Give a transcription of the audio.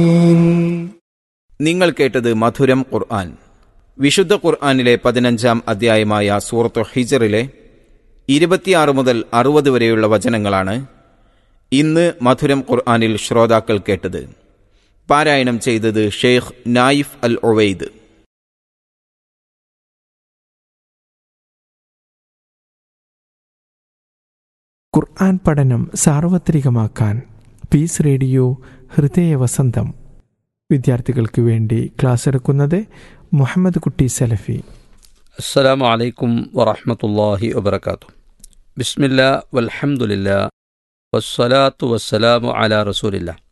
നിങ്ങൾ കേട്ടത് മധുരം ഖുർആൻ വിശുദ്ധ ഖുർആനിലെ പതിനഞ്ചാം അധ്യായമായ സൂറത്തു ഹിജറിലെ ഇരുപത്തിയാറ് മുതൽ അറുപത് വരെയുള്ള വചനങ്ങളാണ് ഇന്ന് മധുരം ഖുർആനിൽ ശ്രോതാക്കൾ കേട്ടത് പാരായണം ചെയ്തത് ഷെയ്ഖ് നായിഫ് അൽ ഒവൈദ് ഖുർആൻ പഠനം സാർവത്രികമാക്കാൻ പീസ് റേഡിയോ ഹൃദയ വസന്തം വിദ്യാർത്ഥികൾക്ക് വേണ്ടി ക്ലാസ് എടുക്കുന്നത് മുഹമ്മദ് കുട്ടി സലഫി السلام عليكم ورحمة الله وبركاته بسم الله والحمد لله والصلاة والسلام على رسول الله